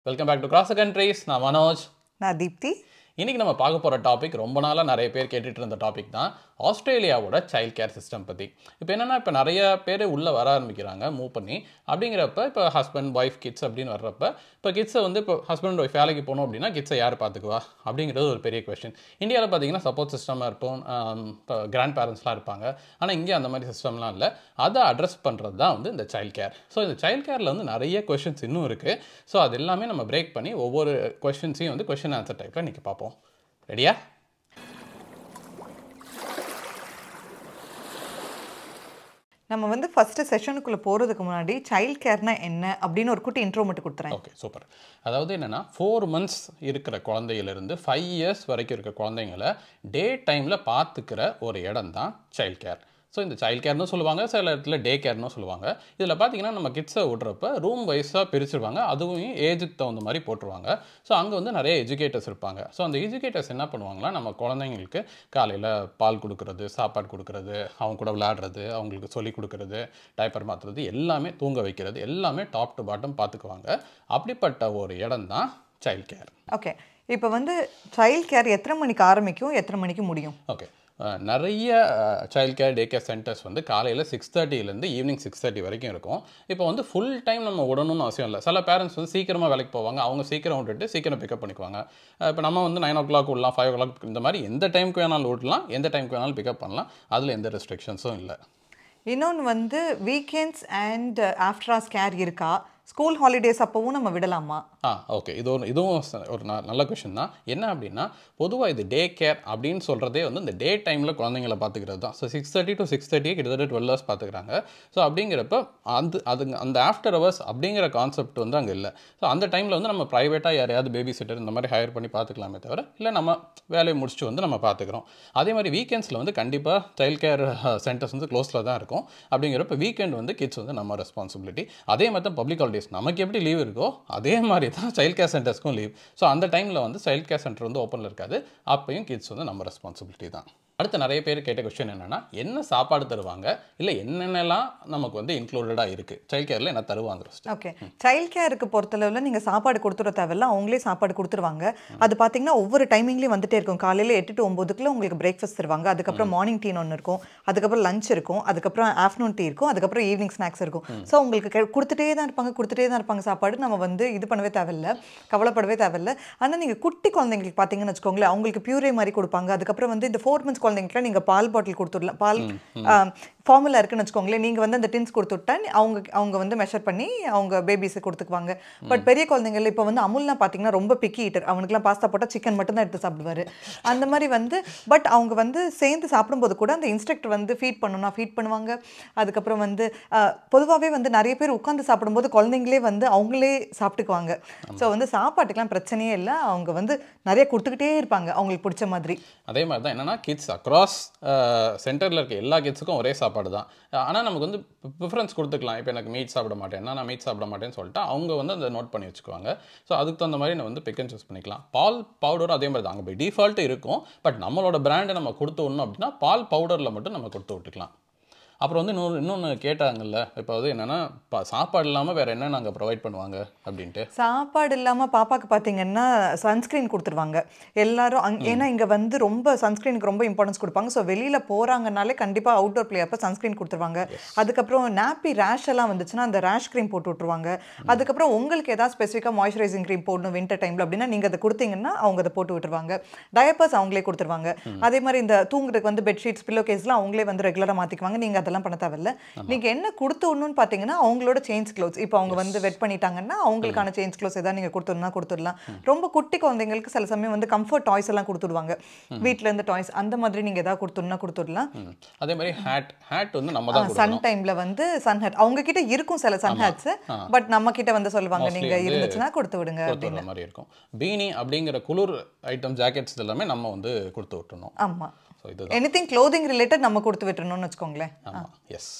Welcome back to cross countries நான் மனோஜ் நான் தீப்தி இன்னைக்கு நம்ம பார்க்க போகிற டாபிக் ரொம்ப நாளாக நிறைய பேர் கேட்டுட்டு இருந்த டாபிக் தான் ஆஸ்திரேலியாவோட சைல்ட் கேர் சிஸ்டம் பற்றி இப்போ என்னென்னா இப்போ நிறைய பேர் உள்ளே வர ஆரம்பிக்கிறாங்க மூவ் பண்ணி அப்படிங்கிறப்ப இப்போ ஹஸ்பண்ட் ஒய்ஃப் கிட்ஸ் அப்படின்னு வர்றப்ப இப்போ கிட்ஸை வந்து இப்போ ஹஸ்பண்ட் ஒய்ஃப் வேலைக்கு போகணும் அப்படின்னா கிட்ஸை யார் பார்த்துக்குவா அப்படிங்கிறது ஒரு பெரிய கொஸ்டின் இந்தியாவில் பார்த்தீங்கன்னா சப்போர்ட் சிஸ்டமாக இருக்கும் ஆம், இப்போ கிராண்ட் பேரண்ட்ஸ்லாம் இருப்பாங்க ஆனால் இங்கே அந்த மாதிரி சிஸ்டம்லாம் இல்லை அதை அட்ரஸ் பண்ணுறது தான் வந்து இந்த சைல்ட் கேர் ஸோ இந்த சைல்ட் கேரில் வந்து நிறைய கொஷின்ஸ் இன்னும் இருக்குது ஸோ அது எல்லாமே நம்ம பிரேக் பண்ணி ஒவ்வொரு கொஷின்ஸையும் வந்து கொஷின் ஆன்சர் டைப்பில் இன்றைக்கி பார்ப்போம் ரெடியா நம்ம வந்து ஃபர்ஸ்ட் செஷனுக்குள்ள போறதுக்கு முன்னாடி சைல்ட் கேர்னா என்ன அப்படின்னு ஒரு குட்டி இன்ட்ரோ மட்டும் கொடுத்துறேன் ஓகே சூப்பர் அதாவது என்னென்னா ஃபோர் மந்த்ஸ் இருக்கிற குழந்தையிலேருந்து ஃபைவ் இயர்ஸ் வரைக்கும் இருக்க குழந்தைங்கள டே டைமில் பார்த்துக்கிற ஒரு இடம் தான் சைல்ட் கேர் ஸோ இந்த சைல்ட் கேர்னு சொல்லுவாங்க சில இடத்துல டே கேர்னு சொல்லுவாங்க இதில் பார்த்தீங்கன்னா நம்ம கிட்ஸை விட்றப்ப ரூம் வைஸாக பிரிச்சிருவாங்க அதுவும் ஏஜுக்கு தகுந்த மாதிரி போட்டுருவாங்க ஸோ அங்கே வந்து நிறைய எஜுகேட்டர்ஸ் இருப்பாங்க ஸோ அந்த எஜுகேட்டர்ஸ் என்ன பண்ணுவாங்கன்னா நம்ம குழந்தைங்களுக்கு காலையில் பால் கொடுக்கறது சாப்பாடு கொடுக்கறது அவங்க கூட விளையாடுறது அவங்களுக்கு சொல்லி கொடுக்கறது டைப்பர் மாற்றுறது எல்லாமே தூங்க வைக்கிறது எல்லாமே டாப் டு பாட்டம் பார்த்துக்குவாங்க அப்படிப்பட்ட ஒரு இடம் தான் சைல்ட் கேர் ஓகே இப்போ வந்து சைல்ட் கேர் எத்தனை மணிக்கு ஆரம்பிக்கும் எத்தனை மணிக்கு முடியும் ஓகே அஹ், நிறைய child care day care centres வந்து காலையில் சிக்ஸ் தேர்ட்டிலேருந்து ஈவினிங் சிக்ஸ் தேர்ட்டி வரைக்கும் இருக்கும் இப்போ வந்து ஃபுல் டைம் நம்ம விடணும்னு அவசியம் இல்லை சில பேரண்ட்ஸ் வந்து சீக்கிரமாக வேலைக்கு போவாங்க அவங்க சீக்கிரம் விட்டுட்டு சீக்கிரம் பிக்கப் பண்ணிக்குவாங்க இப்போ நம்ம வந்து நைன் ஓ கிளாக் விடலாம் ஃபைவ் ஓ கிளாக் இந்த மாதிரி எந்த டைமுக்கு வேணாலும் விடலாம் எந்த டைமுக்கு வேணாலும் பிக்கப் பண்ணலாம் அதில் எந்த ரெஸ்ட்ரிக்ஷன்ஸும் இல்லை இன்னொன்று வந்து வீக்கெண்ட்ஸ் அண்ட் ஆஃப்டராஸ் கேர் இருக்கா ஸ்கூல் ஹாலிடேஸ் அப்போவும் நம்ம விடலாமா ஆ ஓகே இது ஒரு இதுவும் ச- ஒரு ந- நல்ல கொஷின் தான் என்ன அப்படின்னா பொதுவாக இது டே கேர் அப்படின்னு சொல்கிறதே வந்து இந்த டே டைமில் குழந்தைங்கள பார்த்துக்கிறது தான் so six thirty to six thirty கிட்டத்தட்ட டுவெல் ஹவர்ஸ் பார்த்துக்கிறாங்க ஸோ அப்படிங்கிறப்ப அந்த அது அந்த ஆஃப்டர் ஹவர்ஸ் அப்படிங்கிற கான்செப்ட் வந்து அங்கே இல்லை ஸோ அந்த டைமில் வந்து நம்ம ப்ரைவேட்டாக யாரையாவது பேபி சிட்டர் இந்த மாதிரி ஹையர் பண்ணி பார்த்துக்கலாமே தவிர இல்லை நம்ம வேலையை முடிச்சுட்டு வந்து நம்ம பார்த்துக்கிறோம் அதே மாதிரி வீக்கெண்ட்ஸில் வந்து கண்டிப்பாக சைல்ட் கேர் சென்டர்ஸ் வந்து க்ளோஸில் தான் இருக்கும் அப்படிங்கிறப்ப வீக்கெண்ட் வந்து கிட்ஸ் வந்து நம்ம ரெஸ்பான்சிபிலிட்டி அதே மாதிரி தான் பப்ளிக் ஹாலிடேஸ் நமக்கு எப்படி லீவ் இருக்கோ அதே மாதிரி தான் சைல்ட் கேர் சென்டர்ஸ்க்கும் லீவ் ஸோ அந்த டைமில் வந்து சைல்ட் கேர் சென்டர் வந்து ஓப்பனில் இருக்காது அப்பயும் கிட்ஸ் வந்து நம்ம ரெஸ்பான்சிபிலிட்டி தான் அடுத்து நிறைய பேர் கேட்ட கொஸ்டின் என்னன்னா என்ன சாப்பாடு தருவாங்க இல்லை என்னென்னலாம் நமக்கு வந்து இன்க்ளூடடாக இருக்குது சைல்ட் கேரில் என்ன தருவாங்க ஃபஸ்ட்டு ஓகே சைல்ட் கேருக்கு பொறுத்தளவில் நீங்கள் சாப்பாடு கொடுத்துட தேவையில்ல அவங்களே சாப்பாடு கொடுத்துருவாங்க அது பார்த்தீங்கன்னா ஒவ்வொரு டைமிங்லேயும் வந்துட்டே இருக்கும் காலையில் எட்டு டு ஒம்போதுக்குள்ள உங்களுக்கு பிரேக்ஃபாஸ்ட் தருவாங்க அதுக்கப்புறம் மார்னிங் டீ ஒன்று இருக்கும் அதுக்கப்புறம் லஞ்ச் இருக்கும் அதுக்கப்புறம் ஆஃப்டர்நூன் டீ இருக்கும் அதுக்கப்புறம் ஈவினிங் ஸ்நாக்ஸ் இருக்கும் ஸோ உங்களுக்கு கெ- கொடுத்துட்டே தான் இருப்பாங்க கொடுத்துட்டே தான் இருப்பாங்க சாப்பாடு நம்ம வந்து இது பண்ணவே தேவையில்ல கவலைப்படவே தேவையில்ல ஆனால் நீங்கள் குட்டி குழந்தைங்களுக்கு பார்த்தீங்கன்னு வச்சுக்கோங்களேன் அவங்களுக்கு பியூரே மாதிரி கொடுப்பாங்க அதுக்கப்புறம் வந்து இந்த ஃபோர் மந்த்ஸ் குழந்தைங்களுக்கு நீங்கள் பால் பாட்டில் கொடுத்துடலாம் பால் ஃபார்முலா இருக்குன்னு வச்சுக்கோங்களேன் நீங்கள் வந்து அந்த டின்ஸ் கொடுத்துட்டா அவங்க அவங்க வந்து மெஷர் பண்ணி அவங்க பேபிஸை கொடுத்துக்குவாங்க பட் பெரிய குழந்தைங்கள இப்போ வந்து அமுல்லாம் பார்த்தீங்கன்னா ரொம்ப பிக்கி ஈட்டர் அவனுக்குலாம் பாஸ்தா போட்டால் சிக்கன் மட்டும் தான் எடுத்து சாப்பிடுவாரு அந்த மாதிரி வந்து பட் அவங்க வந்து சேர்ந்து சாப்பிடும்போது கூட அந்த இன்ஸ்ட்ரக்டர் வந்து ஃபீட் பண்ணணும்னா ஃபீட் பண்ணுவாங்க அதுக்கப்புறம் வந்து பொதுவாகவே வந்து நிறைய பேர் உட்காந்து சாப்பிடும்போது குழந்தைங்களே வந்து அவங்களே சாப்பிட்டுக்குவாங்க ஸோ வந்து சாப்பாட்டுக்கெல்லாம் பிரச்சனையே இல்லை அவங்க வந்து நிறைய கொடுத்துக்கிட்டே இருப்பாங்க அவங்களுக்கு பிடிச்ச மாதிரி அதே மாதிரி தான் என்னன்னா கிட்ஸ் அக்ராஸ் சென்டரில் இருக்க எல்லா கிட்ஸுக்கும் ஒரே சாப்பாடு தான் ஆனால் நமக்கு வந்து ப்ரிஃபரன்ஸ் கொடுத்துக்கலாம் இப்போ எனக்கு மீட் சாப்பிட மாட்டேன் நான் மீட் சாப்பிட மாட்டேன்னு சொல்லிட்டு அவங்க வந்து அதை நோட் பண்ணி வச்சுக்குவாங்க ஸோ அதுக்கு தகுந்த மாதிரி நான் வந்து பிக் அண்ட் சூஸ் பண்ணிக்கலாம் பால் பவுடரும் அதே மாதிரி தான் அங்கே போய் டிஃபால்ட் இருக்கும் பட் நம்மளோட பிராண்டை நம்ம கொடுத்து விடணும் அப்படின்னா பால் பவுடரில் மட்டும் நம்ம கொடுத்து விட்டுக்கலாம் அப்புறம் வந்து இன்னொரு இன்னொன்று கேட்டாங்கல்ல இப்போ வந்து என்னென்னா சாப்பாடு இல்லாமல் வேறு என்ன நாங்கள் ப்ரொவைட் பண்ணுவாங்க அப்படின்ட்டு சாப்பாடு இல்லாமல் பாப்பாக்கு பார்த்தீங்கன்னா சன்ஸ்க்ரீன் கொடுத்துருவாங்க எல்லாரும் அங் ஏன்னா இங்கே வந்து ரொம்ப சன்ஸ்க்ரீனுக்கு ரொம்ப இம்பார்ட்டன்ஸ் கொடுப்பாங்க ஸோ வெளியில் போகிறாங்கனாலே கண்டிப்பாக அவுட்டோர் பிளே அப்போ சன்ஸ்க்ரீன் கொடுத்துருவாங்க அதுக்கப்புறம் நாப்பி ரேஷ் எல்லாம் வந்துச்சுன்னா அந்த ரேஷ் க்ரீம் போட்டு விட்ருவாங்க அதுக்கப்புறம் உங்களுக்கு ஏதாவது ஸ்பெசிஃபிக்காக மாய்ஸ்சரைசிங் க்ரீம் போடணும் வின்டர் டைமில் அப்படின்னா நீங்கள் அதை கொடுத்தீங்கன்னா அவங்க அதை போட்டு விட்டுருவாங்க டயப்பர்ஸ் அவங்களே கொடுத்துருவாங்க அதே மாதிரி இந்த தூங்குறதுக்கு வந்து பெட்ஷீட்ஸ் பில்லோ கேஸ்லாம் அவங்களே வந்து ரெகுலராக மாற்றிக்குவாங்க நீங்கள் அதெல்லாம் பண்ண தேவையில்ல நீங்கள் என்ன கொடுத்து விடணும்னு பார்த்தீங்கன்னா அவங்களோட சேஞ்ச் க்ளோத்ஸ் இப்போ அவங்க வந்து வெட் பண்ணிட்டாங்கன்னா அவங்களுக்கான சேஞ்ச் க்ளோத்ஸ் ஏதாவது நீங்கள் கொடுத்துடனா கொடுத்துடலாம் ரொம்ப குட்டி குழந்தைங்களுக்கு சில சமயம் வந்து கம்ஃபர்ட் டாய்ஸ் எல்லாம் கொடுத்துடுவாங்க வீட்ல இருந்து டாய்ஸ் அந்த மாதிரி நீங்கள் ஏதாவது கொடுத்துடனா கொடுத்துடலாம் ம். அதே மாதிரி ஹேட் ஹேட் வந்து நம்ம தான் சன் டைம்ல வந்து சன் ஹேட் அவங்க கிட்ட இருக்கும் சில சன் ஹேட்ஸ் பட் நம்ம கிட்ட வந்து சொல்லுவாங்க Mostly நீங்க வந்து இருந்துச்சுன்னா கொடுத்து விடுங்க கொடுத்து விடுற மாதிரி இருக்கும் பீனி அப்படிங்கிற குளிர் ஐட்டம் ஜாக்கெட்ஸ் எல்லாமே நம்ம வந்து கொடுத்து விட்டுணும் ஆமா ஸோ இதுதான் எனிதிங் க்ளோதிங் ரிலேட்டட் நம்ம கொடுத்து விட்டுறணும்னு வச்சுக்கோங்களேன் ஆமாம் எஸ்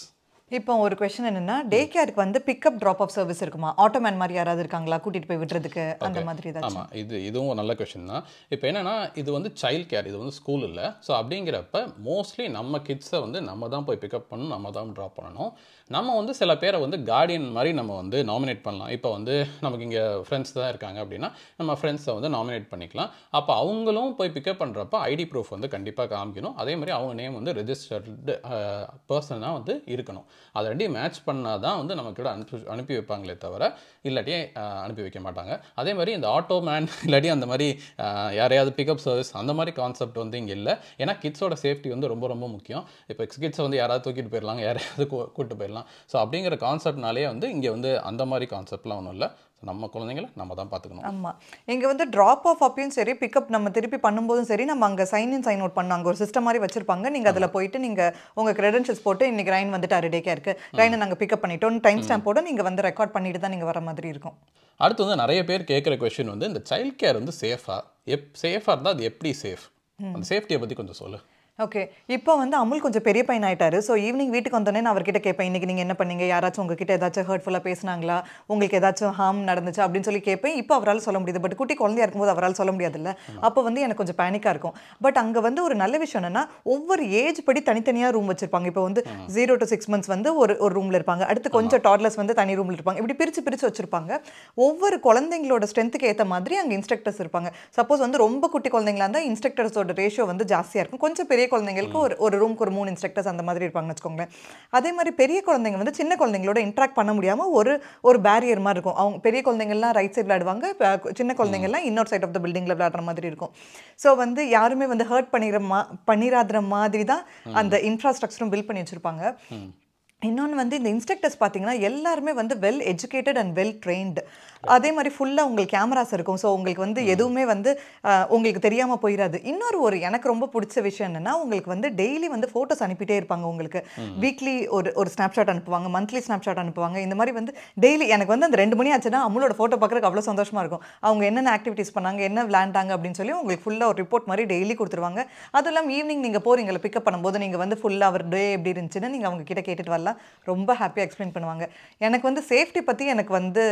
இப்போ ஒரு கொஸ்டின் என்னன்னா டே கேருக்கு வந்து பிக்கப் ட்ராப் ஆஃப் சர்வீஸ் இருக்குமா ஆட்டோமேன் மாதிரி யாராவது இருக்காங்களா கூட்டிட்டு போய் விடுறதுக்கு அந்த மாதிரி ஏதாச்சும் ஆமாம் இது இதுவும் ஒரு நல்ல கொஷின் தான் இப்போ என்னன்னா இது வந்து சைல்ட் கேர் இது வந்து ஸ்கூல் இல்லை ஸோ அப்படிங்கிறப்ப மோஸ்ட்லி நம்ம கிட்ஸை வந்து நம்ம தான் போய் பிக்கப் பண்ணணும் நம்ம தான் ட்ராப் பண்ணணும் நம்ம வந்து சில பேரை வந்து கார்டியன் மாதிரி நம்ம வந்து நாமினேட் பண்ணலாம் இப்போ வந்து நமக்கு இங்கே ஃப்ரெண்ட்ஸ் தான் இருக்காங்க அப்படின்னா நம்ம ஃப்ரெண்ட்ஸை வந்து நாமினேட் பண்ணிக்கலாம் அப்போ அவங்களும் போய் பிக்கப் பண்ணுறப்ப ஐடி ப்ரூஃப் வந்து கண்டிப்பாக காமிக்கணும் அதே மாதிரி அவங்க நேம் வந்து ரெஜிஸ்டர்டு பர்சனாக வந்து இருக்கணும் அதை ரெண்டையும் மேட்ச் பண்ணால் தான் வந்து நமக்கு அனுப்பி அனுப்பி வைப்பாங்களே தவிர இல்லாட்டி அஹ், அனுப்பி வைக்க மாட்டாங்க அதே மாதிரி இந்த ஆட்டோ மேன் இல்லாட்டி அந்த மாதிரி அஹ், யாரையாவது பிக்கப் சர்வீஸ் அந்த மாதிரி கான்செப்ட் வந்து இங்கே இல்லை ஏன்னா கிட்ஸோட சேஃப்டி வந்து ரொம்ப ரொம்ப முக்கியம் இப்போ கிட்ஸை வந்து யாராவது தூக்கிட்டு போயிடலாம் யாரையாவது கூ- கூட்டு போயிடலாம் ஸோ அப்படிங்கிற கான்செப்ட்னாலே வந்து இங்கே வந்து அந்த மாதிரி கான்செப்ட்லாம் ஒன்றும் இல்லை நம்ம குழந்தைங்கள நம்ம தான் பார்த்துக்கணும் ஆமா இங்க வந்து ட்ராப் ஆஃப் அப்பயும் சரி பிக்கப் நம்ம திருப்பி பண்ணும்போதும் சரி நம்ம அங்க சைன் இன் சைன் அவுட் பண்ண அங்க ஒரு சிஸ்டம் மாதிரி வச்சிருப்பாங்க நீங்க அதுல போயிட்டு நீங்க உங்க கிரெடென்ஷியல்ஸ் போட்டு இன்னைக்கு ரைன் வந்துட்டாரு டே கேருக்கு ரைனை நாங்க பிக்கப் பண்ணிட்டோம் டைம் ஸ்டாம்போட நீங்க வந்து ரெக்கார்ட் பண்ணிட்டு தான் நீங்க வர மாதிரி இருக்கும் அடுத்து வந்து நிறைய பேர் கேட்குற கொஷின் வந்து இந்த சைல்ட் கேர் வந்து சேஃபா எப் சேஃபாக இருந்தால் அது எப்படி சேஃப் அந்த சேஃப்டியை பற்றி கொஞ்சம் சொல்லு ஓகே இப்போ வந்து அமுல் கொஞ்சம் பெரிய பையன் ஆயிட்டாரு ஸோ ஈவினிங் வீட்டுக்கு வந்தோடனே நான் அவர்கிட்ட கேட்பேன் இன்னைக்கு நீங்கள் என்ன பண்ணீங்க யாராச்சும் உங்ககிட்ட ஏதாச்சும் ஹர்ட்ஃபுல்லாக பேசுனாங்களா உங்களுக்கு ஏதாச்சும் ஹார்ம் நடந்துச்சு அப்படின்னு சொல்லி கேட்பேன் இப்போ அவரால் சொல்ல முடியுது பட் குட்டி குழந்தையா இருக்கும்போது அவரால் சொல்ல முடியாதுல்ல அப்போ வந்து எனக்கு கொஞ்சம் பேனிக்காக இருக்கும் பட் அங்கே வந்து ஒரு நல்ல விஷயம் என்னன்னா ஒவ்வொரு ஏஜ் படி தனித்தனியாக ரூம் வச்சிருப்பாங்க இப்போ வந்து ஜீரோ டு சிக்ஸ் மந்த்ஸ் வந்து ஒரு ஒரு ரூமில் இருப்பாங்க அடுத்து கொஞ்சம் டாட்லர்ஸ் வந்து தனி ரூமில் இருப்பாங்க இப்படி பிரித்து பிரித்து வச்சிருப்பாங்க ஒவ்வொரு குழந்தைங்களோட ஸ்ட்ரென்த்துக்கு ஏற்ற மாதிரி அங்கே இன்ஸ்ட்ரக்டர்ஸ் இருப்பாங்க சப்போஸ் வந்து ரொம்ப குட்டி குழந்தைங்களா இருந்தால் இன்ஸ்ட்ரக்டர்ஸோட ரேஷியோ வந்து ஜாஸ்தியாக இருக்கும் கொஞ்சம் பெரிய குழந்தைங்களுக்கு ஒரு ஒரு ரூமுக்கு ஒரு மூணு இன்ஸ்ட்ரக்டர்ஸ் அந்த மாதிரி இருப்பாங்கன்னு வச்சுக்கோங்களேன் அதே மாதிரி பெரிய குழந்தைங்க வந்து சின்ன குழந்தைங்களோட இன்ட்ராக்ட் பண்ண முடியாமல் ஒரு ஒரு பேரியர் மாதிரி இருக்கும் அவங்க பெரிய குழந்தைங்கள்லாம் ரைட் சைடு விளையாடுவாங்க இப்ப சின்ன குழந்தைங்கள்லாம் இன்னொரு சைட் ஆஃப் த பில்டிங்கில் விளையாடுற மாதிரி இருக்கும் ஸோ வந்து யாருமே வந்து ஹர்ட் பண்ணிடுற மா பண்ணிடாத மாதிரி தான் அந்த இன்ஃப்ராஸ்ட்ரக்சரும் பில்ட் பண்ணி வச்சுருப்பாங்க இன்னொன்று வந்து இந்த இன்ஸ்ட்ரக்டர்ஸ் பார்த்தீங்கன்னா எல்லாருமே வந்து well educated and well trained அதே மாதிரி ஃபுல்லாக உங்களுக்கு கேமராஸ் இருக்கும் ஸோ உங்களுக்கு வந்து எதுவுமே வந்து அஹ், உங்களுக்கு தெரியாமல் போயிடாது இன்னொரு ஒரு எனக்கு ரொம்ப பிடிச்ச விஷயம் என்னன்னா உங்களுக்கு வந்து டெய்லி வந்து ஃபோட்டோஸ் அனுப்பிட்டே இருப்பாங்க உங்களுக்கு வீக்லி ஒரு ஒரு ஸ்னாப்ஷாட் அனுப்புவாங்க மந்த்லி ஸ்னாப்ஷாட் அனுப்புவாங்க இந்த மாதிரி வந்து டெய்லி எனக்கு வந்து அந்த ரெண்டு மணி ஆச்சுன்னா அம்மளோட ஃபோட்டோ பார்க்குறதுக்கு அவ்வளோ சந்தோஷமா இருக்கும் அவங்க என்னென்ன ஆக்டிவிட்டீஸ் பண்ணாங்க என்ன விளையாண்டாங்க அப்படின்னு சொல்லி உங்களுக்கு ஃபுல்லாக ஒரு ரிப்போர்ட் மாதிரி டெய்லி கொடுத்துருவாங்க அதுவும் இல்லாமல் ஈவினிங் நீங்கள் போறீங்களா பிக்கப் பண்ணும்போது நீங்கள் வந்து ஃபுல்லாக அவர் டே எப்படி இருந்துச்சுன்னு நீங்கள் அவங்க கிட்ட கேட்டுட்டு வரலாம் ரொம்ப ஹாப்பியாக எக்ஸ்பிளைன் பண்ணுவாங்க எனக்கு வந்து சேஃப்டி பற்றி எனக்கு வந்து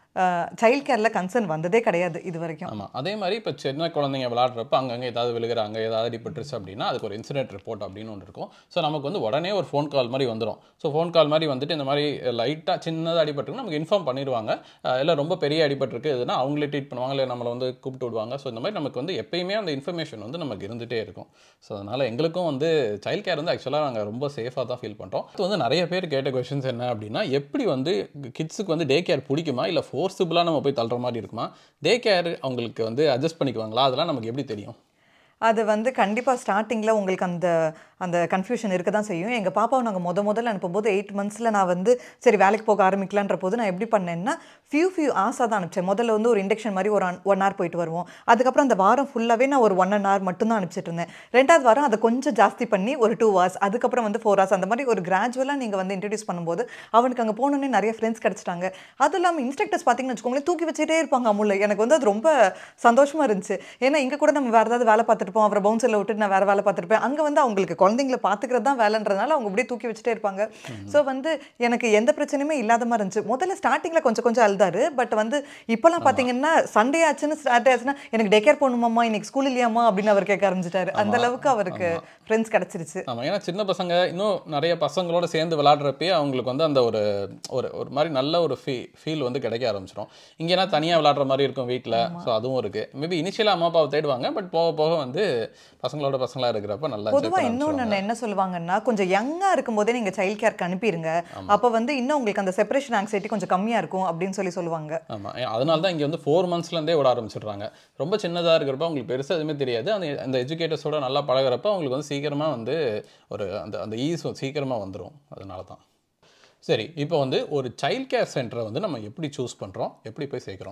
சைல்ட் கேரில் கன்சர்ன் வந்ததே கிடையாது இது வரைக்கும் ஆமாம் அதே மாதிரி இப்போ சின்ன குழந்தைங்க விளாட்றப்ப அங்கங்கே ஏதாவது விழுகிறாங்க ஏதாவது அடிபட்டுருச்சு அப்படின்னா அதுக்கு ஒரு இன்சிடென்ட் ரிப்போர்ட் அப்படின்னு ஒன்று இருக்கும் ஸோ நமக்கு வந்து உடனே ஒரு ஃபோன் கால் மாதிரி வந்துடும் ஸோ ஃபோன் கால் மாதிரி வந்துட்டு இந்த மாதிரி லைட்டாக சின்னதாக அடிபட்டுருக்கு நமக்கு இன்ஃபார்ம் பண்ணிடுவாங்க அஹ் இல்லை ரொம்ப பெரிய அடிபட்டிருக்கு எதுனா அவங்களே ட்ரீட் பண்ணுவாங்க இல்லை நம்மளை வந்து கூப்பிட்டு விடுவாங்க ஸோ இந்த மாதிரி நமக்கு வந்து எப்பயுமே அந்த இன்ஃபர்மேஷன் வந்து நமக்கு இருந்துகிட்டே இருக்கும் ஸோ அதனால் எங்களுக்கும் வந்து சைல்ட் கேர் வந்து ஆக்சுவலாக நாங்கள் ரொம்ப சேஃபாக தான் ஃபீல் பண்ணுறோம் இது வந்து நிறைய பேர் கேட்ட கொஷின்ஸ் என்ன அப்படின்னா எப்படி வந்து கிட்ஸுக்கு வந்து டே கேர் பிடிக்குமா இல்லை ஃபோர்ஸிபிளாக நம்ம போய் தள்ளுற மாதிரி இருக்குமா டே கேர் அவங்களுக்கு வந்து அட்ஜஸ்ட் பண்ணிக்குவாங்களா அதெல்லாம் நமக்கு எப்படி தெரியும் அது வந்து கண்டிப்பாக ஸ்டார்டிங்கில் உங்களுக்கு அந்த அந்த கன்ஃபியூஷன் இருக்க தான் செய்யும் எங்கள் பாப்பாவை நாங்கள் முத முதல்ல அனுப்பும்போது எயிட் மந்த்ஸில் நான் வந்து சரி வேலைக்கு போக ஆரம்பிக்கலான்ற போது நான் எப்படி பண்ணேன்னா ஃபியூ ஃபியூ ஆஸாக தான் அனுப்பிச்சேன் முதல்ல வந்து ஒரு இண்டக்ஷன் மாதிரி ஒரு ஒன் ஹவர் போயிட்டு வருவோம் அதுக்கப்புறம் அந்த வாரம் ஃபுல்லாகவே நான் ஒரு ஒன் அண்ட் ஹவர் மட்டும் தான் அனுப்பிச்சிட்டு இருந்தேன் ரெண்டாவது வாரம் அதை கொஞ்சம் ஜாஸ்தி பண்ணி ஒரு டூ ஹவர்ஸ் அதுக்கப்புறம் வந்து ஃபோர் ஹவர்ஸ் அந்த மாதிரி ஒரு கிராஜுவலாக நீங்கள் வந்து இன்ட்ரடியூஸ் பண்ணும்போது அவனுக்கு அங்கே போனோன்னே நிறைய ஃப்ரெண்ட்ஸ் கிடச்சிட்டாங்க அதுவும் இல்லாமல் இன்ஸ்ட்ரக்டர்ஸ் பார்த்தீங்கன்னு வச்சுக்கோங்களேன் தூக்கி வச்சுட்டே இருப்பாங்க அமுல்ல எனக்கு வந்து அது ரொம்ப சந்தோஷமா இருந்துச்சு ஏன்னா இங்கே கூட நம்ம வேறு ஏதாவது வேலை பார்த்துருப்போம் அவரை பவுன்சரில் விட்டுட்டு நான் வேறு வேலை பார்த்துருப்பேன் அங்கே வந்து அவங்களுக்கு குழந்தைங்கள பார்த்துக்கிறது தான் வேலைன்றதுனால அவங்க அப்படியே தூக்கி வச்சுட்டே இருப்பாங்க ஸோ வந்து எனக்கு எந்த பிரச்சனையுமே இல்லாத மாதிரி இருந்துச்சு முதல்ல ஸ்டார்டிங்கில் கொஞ்சம் கொஞ்சம் அழுதாரு பட் வந்து இப்போலாம் பார்த்தீங்கன்னா சண்டே ஆச்சுன்னு ஸ்டார்ட் ஆச்சுன்னா எனக்கு டேக்கேர் போகணுமாம்மா இன்னைக்கு ஸ்கூல் இல்லையாம்மா அப்படின்னு அவர் கேட்க ஆரம்பிச்சிட்டாரு அந்த அளவுக்கு அவருக்கு ஃப்ரெண்ட்ஸ் கிடச்சிருச்சு ஆமாம் ஏன்னா சின்ன பசங்க இன்னும் நிறைய பசங்களோட சேர்ந்து விளாட்றப்பயே அவங்களுக்கு வந்து அந்த ஒரு ஒரு ஒரு மாதிரி நல்ல ஒரு ஃபீ ஃபீல் வந்து கிடைக்க ஆரம்பிச்சிடும் இங்கேனா தனியாக விளாட்ற மாதிரி இருக்கும் வீட்டில் ஸோ அதுவும் இருக்குது மேபி இனிஷியலாக அம்மா அப்பாவை தேடுவாங்க பட் போக போக வந்து பசங்களோட பசங்களாக இருக்கிறப்ப நல்லா enjoy பொதுவா பண்ண இன்னொன்னு ஆரம்பிச்சிடுவாங்க. என்ன சொல்லுவாங்கன்னா கொஞ்சம் யங்கா இருக்கும்போதே நீங்க சைல்ட் கேருக்கு அனுப்பிடுங்க அப்ப வந்து இன்னும் உங்களுக்கு அந்த செப்பரேஷன் ஆங்ஸைட்டி கொஞ்சம் கம்மியா இருக்கும் அப்படின்னு சொல்லி சொல்லுவாங்க ஆமாம் அதனால தான் இங்கே வந்து ஃபோர் மந்த்ஸ்லேருந்தே விட ஆரம்பிச்சிடுறாங்க ரொம்ப சின்னதாக இருக்கிறப்ப அவங்களுக்கு பெருசாக எதுவுமே தெரியாது அந்த அந்த எஜுகேட்டர்ஸோட நல்லா பழகுறப்ப அவங்களுக்கு வந்து சீக்கிரமாக வந்து ஒரு அந்த அந்த ஈஸ் சீக்கிரமாக வந்துடும் அதனால தான் சரி இப்போ வந்து ஒரு சைல்ட் கேர் சென்டரை வந்து நம்ம எப்படி சூஸ் பண்ணுறோம் எப்படி போய் சேர்க்குறோம்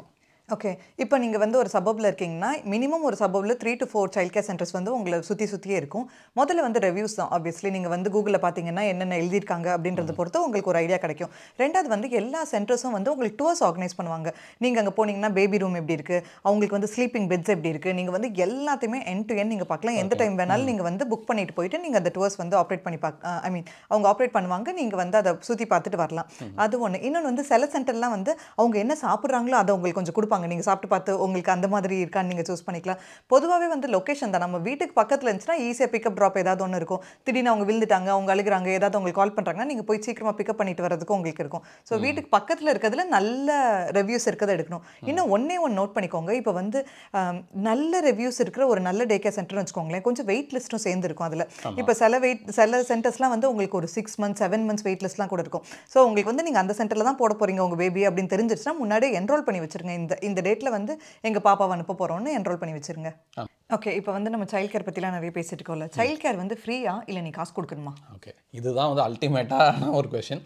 ஓகே இப்போ நீங்கள் வந்து ஒரு சபபில் இருக்கீங்கன்னா மினிமம் ஒரு சபபில் three to four child care centres வந்து உங்களை சுற்றி சுற்றியே இருக்கும் முதல்ல வந்து ரிவ்யூஸ் தான் ஆப்வியஸ்லி நீங்கள் வந்து கூகுளில் பார்த்தீங்கன்னா என்னென்ன எழுதியிருக்காங்க அப்படின்றத பொறுத்து உங்களுக்கு ஒரு ஐடியா கிடைக்கும் ரெண்டாவது வந்து எல்லா சென்டர்ஸும் வந்து உங்களுக்கு டூர்ஸ் ஆர்கனைஸ் பண்ணுவாங்க நீங்கள் அங்கே போனீங்கன்னா பேபி ரூம் எப்படி இருக்குது அவங்களுக்கு வந்து ஸ்லீப்பிங் பெட்ஸ் எப்படி இருக்குது நீங்கள் வந்து எல்லாத்தையுமே என் டு என் நீங்கள் பார்க்கலாம் எந்த டைம் வேணாலும் நீங்கள் வந்து புக் பண்ணிட்டு போயிட்டு நீங்கள் அந்த டூர்ஸ் வந்து ஆப்ரேட் பண்ணி பாக் ஐ மீன் அவங்க ஆப்ரேட் பண்ணுவாங்க நீங்கள் வந்து அதை சுற்றி பார்த்துட்டு வரலாம் அது ஒன்று இன்னொன்று வந்து சில சென்டர்லாம் வந்து அவங்க என்ன சாப்பிட்றாங்களோ அதை உங்களுக்கு கொஞ்சம் கொடுப்பாங்க நீங்கள் சாப்பிட்டு பார்த்து உங்களுக்கு அந்த மாதிரி இருக்கான்னு நீங்கள் சூஸ் பண்ணிக்கலாம் பொதுவாகவே வந்து லொக்கேஷன் தான் நம்ம வீட்டுக்கு பக்கத்தில் இருந்துச்சுன்னா ஈஸியாக பிக்கப் ட்ராப் ஏதாவது ஒன்று இருக்கும் திடீர்னு அவங்க விழுந்துட்டாங்க அவங்க அழுகுறாங்க ஏதாவது உங்களுக்கு கால் பண்ணுறாங்கன்னா நீங்கள் போய் சீக்கிரமாக பிக்கப் பண்ணிட்டு வரதுக்கும் உங்களுக்கு இருக்கும் ஸோ வீட்டுக்கு பக்கத்தில் இருக்கிறதுல நல்ல ரிவ்யூஸ் இருக்கிறத எடுக்கணும் இன்னும் ஒன்றே ஒன்று நோட் பண்ணிக்கோங்க இப்போ வந்து ஆம், நல்ல ரிவ்யூஸ் இருக்கிற ஒரு நல்ல டே கேர் சென்டர்னு வச்சுக்கோங்களேன் கொஞ்சம் வெயிட் லிஸ்ட்டும் சேர்ந்துருக்கும் அதில் இப்போ சில வெயிட் சில சென்டர்ஸ்லாம் வந்து உங்களுக்கு ஒரு six months seven months wait லிஸ்ட்லாம் கூட இருக்கும் ஸோ உங்களுக்கு வந்து நீங்கள் அந்த சென்டரில் தான் போட போகிறீங்க உங்கள் பேபி அப்படின்னு தெரிஞ்சிருச்சுன்னா முன்னாடியே என்ரோல் பண்ணி வச்சிருங்க இந்த இந்த டேட்டில் வந்து எங்கள் பாப்பாவை அனுப்ப போகிறோம்னு என்ரோல் பண்ணி வச்சிருங்க ஓகே இப்போ வந்து நம்ம சைல்ட் கேர் பற்றிலாம் நிறைய பேசிட்டு இருக்கோம்ல சைல்ட் கேர் வந்து ஃப்ரீயா இல்லை நீ காசு கொடுக்கணுமா ஓகே இதுதான் வந்து அல்டிமேட்டான ஒரு கொஷின்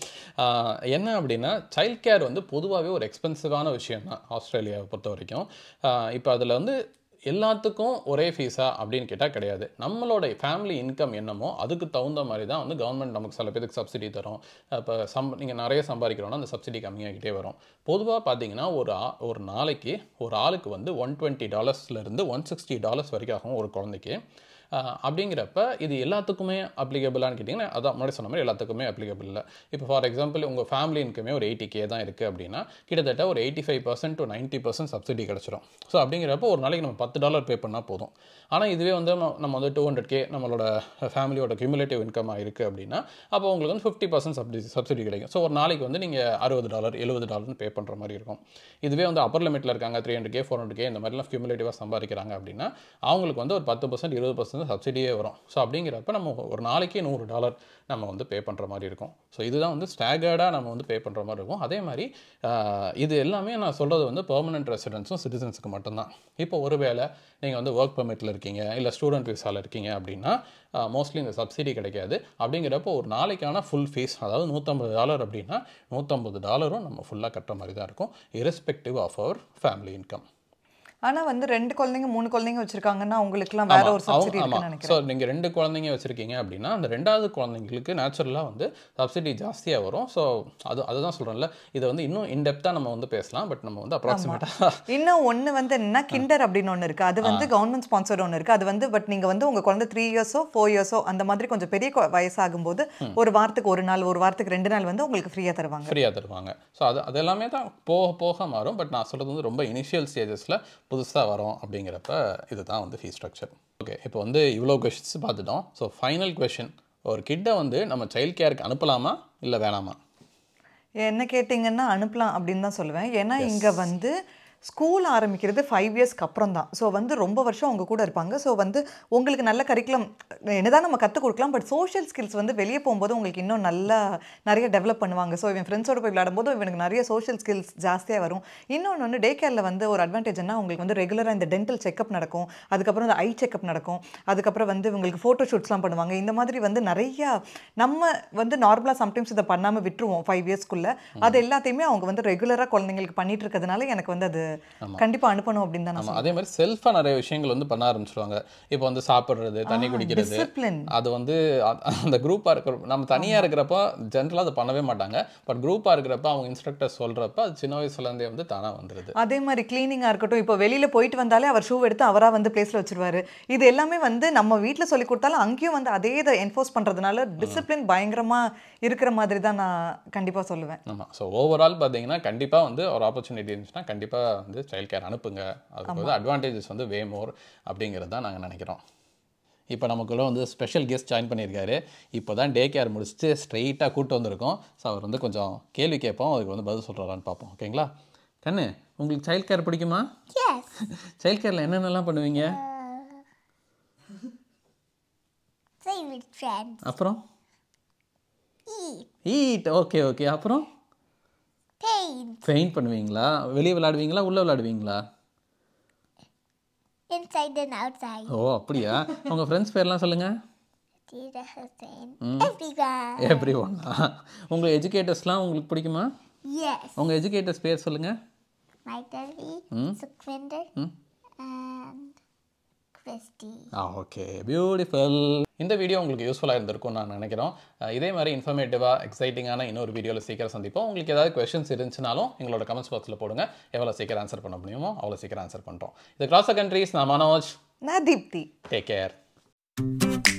என்ன அப்படின்னா சைல்ட் கேர் வந்து பொதுவாகவே ஒரு எக்ஸ்பென்சிவான விஷயம் தான் ஆஸ்திரேலியாவை பொறுத்த வரைக்கும் இப்போ அதில் வந்து எல்லாத்துக்கும் ஒரே ஃபீஸா அப்படின்னு கேட்டால் கிடையாது நம்மளோட ஃபேமிலி இன்கம் என்னமோ அதுக்கு தகுந்த மாதிரி தான் வந்து கவர்மெண்ட் நமக்கு சில பேருக்கு சப்சிடி தரும் இப்போ சம் நீங்கள் நிறைய சம்பாதிக்கிறோன்னா அந்த சப்சிடி கம்மியாகிட்டே வரும் பொதுவாக பார்த்தீங்கன்னா ஒரு ஆ- ஒரு நாளைக்கு ஒரு ஆளுக்கு வந்து ஒன் டுவெண்ட்டி டாலர்ஸ்லேருந்து ஒன் சிக்ஸ்டி டாலர்ஸ் வரைக்கும் ஆகும் ஒரு குழந்தைக்கு ஆஹ் அப்படிங்கிறப்ப இது எல்லாத்துக்குமே அப்ளிகபிளான்னு கேட்டிங்கன்னா அதான் முன்னாடி சொன்ன மாதிரி எல்லாத்துக்குமே அப்ளிகபிள் இல்லை இப்போ ஃபார் எக்ஸாம்பிள் உங்கள் ஃபேமிலி இன்கமே ஒரு எயிட்டி கே தான் இருக்குது அப்படின்னா கிட்டத்தட்ட ஒரு eighty five percent to ninety percent subsidy கிடச்சிரும் ஸோ அப்படிங்கிறப்ப ஒரு நாளைக்கு நம்ம பத்து டாலர் பே பண்ணால் போதும் ஆனால் இதுவே வந்து நம்ம நம்ம வந்து டூ ஹண்ட்ரட் கே நம்மளோட ஃபேமிலியோட கியூமுலேட்டிவ் இன்கமாக இருக்குது அப்படின்னா அப்போ உங்களுக்கு வந்து ஃபிஃப்டி பர்சன்ட் சப்சிடி சப்சிடி கிடைக்கும் ஸோ ஒரு நாளைக்கு வந்து நீங்கள் அறுபது டாலர் எழுபது டாலர்னு பே பண்ணுற மாதிரி இருக்கும் இதுவே வந்து அப்பர் லிமிட்டில் இருக்காங்க three hundred K four hundred K இந்த மாதிரிலாம் கியூமுலேட்டிவாக சம்பாதிக்கிறாங்க அப்படின்னா அவங்களுக்கு வந்து ஒரு பத்து பர்சன்ட் இருபது பர்சன்ட் சப்சிடியே வரும் ஸோ அப்படிங்கிறப்ப நம்ம ஒரு நாளைக்கு நூறு டாலர் நம்ம வந்து பே பண்ணுற மாதிரி இருக்கும் ஸோ இதுதான் வந்து ஸ்டாகர்டாக நம்ம வந்து பே பண்ணுற மாதிரி இருக்கும் அதே மாதிரி ஆஹ், இது எல்லாமே நான் சொல்கிறது வந்து பெர்மனன்ட் ரெசிடென்ஸும் சிட்டிசன்ஸுக்கு மட்டும்தான் இப்போ ஒருவேளை நீங்கள் வந்து ஒர்க் பெர்மிட்டில் இருக்கீங்க இல்லை ஸ்டூடெண்ட் விசாவில் இருக்கீங்க அப்படின்னா மோஸ்ட்லி இந்த சப்சிடி கிடைக்காது அப்படிங்கிறப்போ ஒரு நாளைக்கான ஃபுல் ஃபீஸ் அதாவது நூற்றம்பது டாலர் அப்படின்னா நூற்றம்பது டாலரும் நம்ம ஃபுல்லாக கட்டுற மாதிரி தான் இருக்கும் irrespective of our family income ஆனா வந்து ரெண்டு குழந்தைங்க மூணு குழந்தைங்க வச்சிருக்காங்கன்னா அவங்களுக்குலாம் வேற ஒரு சப்சிடி இருக்குன்னு நினைக்கிறேன் ஸோ நீங்கள் ரெண்டு குழந்தைங்க வச்சுருக்கீங்க அப்படின்னா அந்த ரெண்டாவது குழந்தைங்களுக்கு நேச்சுரலாக வந்து சப்சிடி ஜாஸ்தியாக வரும் ஸோ அது அதுதான் சொல்கிறேன்ல இதை வந்து இன்னும் இன்டெப்த்தாக நம்ம வந்து பேசலாம் பட் நம்ம வந்து அப்ராக்சிமேட்டாக இன்னும் ஒண்ணு வந்து என்னன்னா கிண்டர் அப்படின்னு ஒண்ணு இருக்கு அது வந்து கவர்மெண்ட் ஸ்பான்சர்ட் ஒண்ணு இருக்கு அது வந்து பட் நீங்க வந்து உங்க குழந்தை த்ரீ இயர்ஸோ ஃபோர் இயர்ஸோ அந்த மாதிரி கொஞ்சம் பெரிய கொ- வயசாகும்போது ஒரு வாரத்துக்கு ஒரு நாள் ஒரு வாரத்துக்கு ரெண்டு நாள் வந்து உங்களுக்கு ஃப்ரீயா தருவாங்க ஃப்ரீயாக தருவாங்க ஸோ அது அது எல்லாமே தான் போக போக மாறும் பட் நான் சொல்கிறது வந்து ரொம்ப இனிஷியல் ஸ்டேஜஸில் புதுசாக வரும் அப்படிங்கிறப்ப இதுதான் வந்து ஃபீஸ் ஸ்ட்ரக்சர் ஓகே இப்போ வந்து இவ்வளோ கொஷின்ஸ் பார்த்துட்டோம் ஸோ ஃபைனல் கொஷின் ஒரு கிட்டை வந்து நம்ம சைல்ட் கேருக்கு அனுப்பலாமா இல்லை வேணாமா என்ன கேட்டிங்கன்னா அனுப்பலாம் அப்படின்னு தான் சொல்லுவேன் ஏன்னா இங்க வந்து ஸ்கூல் ஆரம்பிக்கிறது ஃபைவ் இயர்ஸ்க்கு அப்புறம் தான் ஸோ வந்து ரொம்ப வருஷம் அவங்க கூட இருப்பாங்க ஸோ வந்து உங்களுக்கு நல்ல கரிக்குலம் என்னதான் நம்ம கற்றுக் கொடுக்கலாம் பட் சோஷியல் ஸ்கில்ஸ் வந்து வெளியே போகும்போது உங்களுக்கு இன்னும் நல்லா நிறைய டெவலப் பண்ணுவாங்க ஸோ இவன் ஃப்ரெண்ட்ஸோட போய் விளையாடும்போது இவனுக்கு நிறைய சோஷியல் ஸ்கில்ஸ் ஜாஸ்தியாக வரும் இன்னொன்று வந்து டே கேரில் வந்து ஒரு அட்வான்டேஜ் என்ன உங்களுக்கு வந்து ரெகுலராக இந்த டென்டல் செக்அப் நடக்கும் அதுக்கப்புறம் இந்த ஐ செக்அப் நடக்கும் அதுக்கப்புறம் வந்து உங்களுக்கு ஃபோட்டோ ஷூட்ஸ்லாம் பண்ணுவாங்க இந்த மாதிரி வந்து நிறையா நம்ம வந்து நார்மலாக சம்டைம்ஸ் இதை பண்ணாமல் விட்டுருவோம் ஃபைவ் இயர்ஸ்க்குள்ள அது எல்லாத்தையுமே அவங்க வந்து ரெகுலராக குழந்தைங்களுக்கு பண்ணிட்டு இருக்கிறதுனால எனக்கு வந்து அது கண்டிப்பாக அனுப்பணும் அப்படின்னு தான் நான் ஆமாம் அதே மாதிரி செல்ஃபாக நிறைய விஷயங்கள் வந்து பண்ண ஆரம்பிச்சிருவாங்க இப்போ வந்து சாப்பிட்றது தண்ணி குடிக்கிறது டிசிப்ளின் அது வந்து அ- அந்த குரூப்பாக இருக்கிற நம்ம தனியாக இருக்கிறப்ப ஜென்ரலாக அதை பண்ணவே மாட்டாங்க பட் குரூப்பாக இருக்கிறப்ப அவங்க இன்ஸ்ட்ரக்டர் சொல்கிறப்ப அது சின்ன வயசுலேருந்தே வந்து தானாக வந்துடுது அதே மாதிரி கிளீனிங்காக இருக்கட்டும் இப்போ வெளியில் போயிட்டு வந்தாலே அவர் ஷூ எடுத்து அவராக வந்து பிளேஸில் வச்சிருவாரு இது எல்லாமே வந்து நம்ம வீட்டில் சொல்லி கொடுத்தாலும் அங்கேயும் வந்து அதே இதை என்ஃபோர்ஸ் பண்ணுறதுனால டிசிப்ளின் பயங்கரமாக இருக்கிற மாதிரி தான் நான் கண்டிப்பாக சொல்லுவேன் ஆமாம் ஸோ ஓவரால் பார்த்தீங்கன்னா கண்டிப்பாக வந்து ஒரு ஆப்பர்ச்சுனிட்டி இருந்துச்சுன்னா கண்டிப்பாக வந்து சைல்ட் கேர் அனுப்புங்க அதுக்கு வந்து அட்வான்டேஜஸ் வந்து வே மோர் அப்படிங்கிறது தான் நாங்கள் நினைக்கிறோம் இப்போ நமக்குள்ள வந்து ஸ்பெஷல் கெஸ்ட் ஜாயின் பண்ணியிருக்காரு இப்போ தான் டே கேர் முடிச்சுட்டு ஸ்ட்ரெயிட்டாக கூட்டு வந்திருக்கோம் ஸோ அவர் வந்து கொஞ்சம் கேள்வி கேட்போம் அதுக்கு வந்து பதில் சொல்கிறாரான்னு பார்ப்போம் ஓகேங்களா கண்ணு உங்களுக்கு சைல்ட் கேர் பிடிக்குமா Yes. சைல்ட் கேரில் என்னென்னலாம் பண்ணுவீங்க Play with friends. அப்புறம் Eat. ஈட் ஓகே ஓகே அப்புறம் Paint. பெயிண்ட் பண்ணுவீங்களா வெளியே விளையாடுவீங்களா உள்ளே விளையாடுவீங்களா Inside and outside. ஓ அப்படியா உங்கள் ஃப்ரெண்ட்ஸ் பேர்லாம் சொல்லுங்கள் Tita Hussein. Everyone. எவ்ரி ஒன்னா உங்கள் எஜுகேட்டர்ஸ்லாம் உங்களுக்கு பிடிக்குமா Yes. உங்கள் எஜுகேட்டர்ஸ் பேர் சொல்லுங்கள் Maitali, Sukhvinder, and Christy. Ah okay beautiful இந்த வீடியோ உங்களுக்கு யூஸ்ஃபுல்லாக இருந்திருக்கும்னு நான் நினைக்கிறோம் அஹ் இதே மாதிரி இன்ஃபர்மேட்டிவாக எக்ஸைட்டிங்கான இன்னொரு வீடியோவில் சீக்கிரம் சந்திப்போம் உங்களுக்கு ஏதாவது கொஸ்டின்ஸ் இருந்துச்சுனாலும் எங்களோட கமெண்ட்ஸ் பாக்ஸில் போடுங்க எவ்வளோ சீக்கிரம் ஆன்சர் பண்ண முடியுமோ அவ்வளோ சீக்கிரம் ஆன்சர் பண்ணுறோம் இது கிராஸ் கண்ட்ரீஸ் நான் மனோஜ் நான் தீப்தி டேக் கேர்